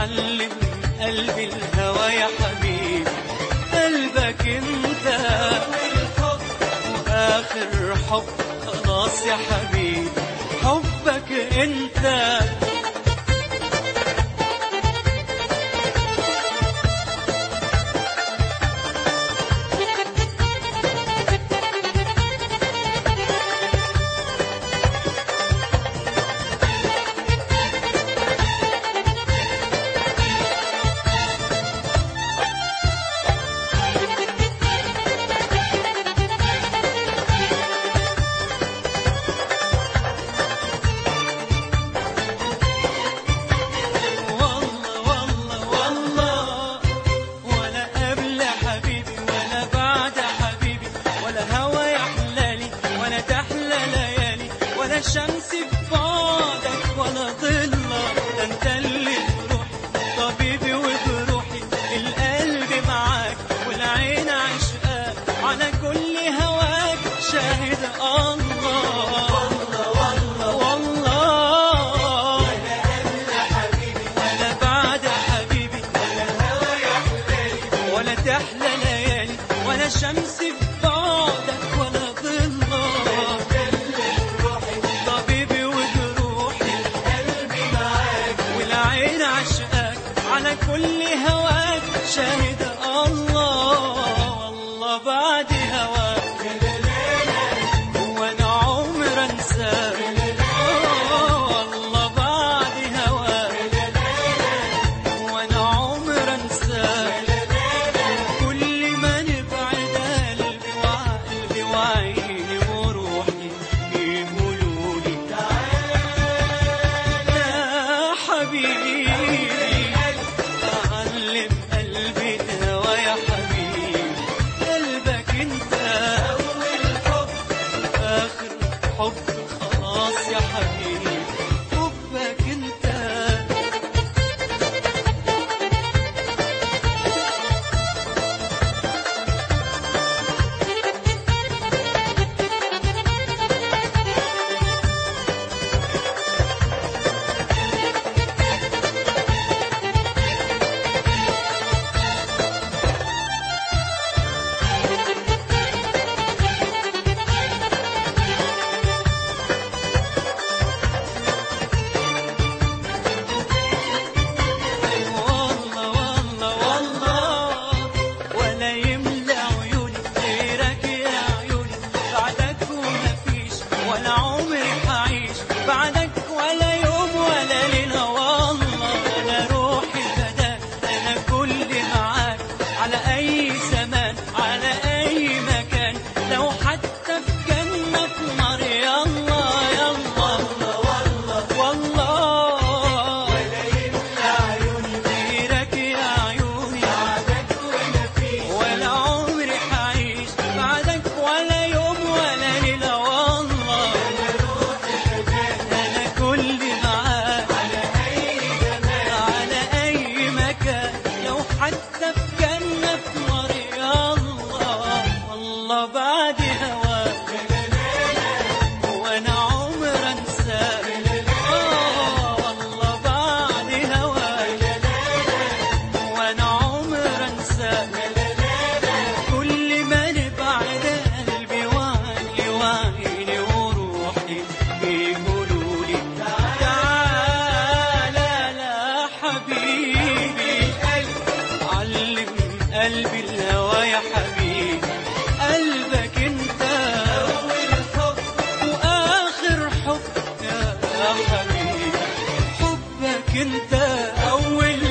علم قلبي الهوى يا حبيبي قلبك انت واخر حب خلاص يا حبيبي حبك انت والله والله والله ولا قبل حبيبي ولا بعد حبيبي ولا هوى يحلالي ولا تحلى ليالي ولا شمس في بعدك ولا ظلة ده انت اللي بروحي طبيبي وبروحي القلب معاك والعين عشقاك على كل هواك شاهد الله والله والله والله ولا بعد حبيبي ولا تحلى ليالي ولا شمس في بعدك ولا ظلة طبيبي وجروحي والعين عشقاك على كل هواك شاهد الله والله بعد هواك وانا عمر انساك آه، والله بعد هواك وانا عمر انساك كل ما نبعد قلبي وقلبي وعيني وروحي يقولوا لي تعالى يا حبيبي علم قلبي الهوى يا حبيبي قلبك انت اول حب اخر حب خلاص يا حبيبي حبك انت والله والله والله ولا يملى عيوني غيرك يا عيوني بعدك وما فيش ولا عمري حعيش بعدك ولا يوم ولا ليلة والله أنا روحي فداك أنا كل معاك على أي زمان على أي مكان لو حتى في جنة في نار يلا يلا والله والله غيرك يا عيوني ولا عمري حعيش بعدك ولا يوم ولا ليلة والله أنا كل معاك على أي مكان لو حتى في جنة في نار الله والله بعد هواك وأنا عمر أنساك آه والله بعد هواك وانا عمر انساك كل ما نبعد قلبي وعقلي وعيني وروحي بيقولوا لي تعالى لا حبيبي علم قلبي الهوى يا حبيبي قلبك انت اول حب واخر حب يا حبيبي حبك انت اول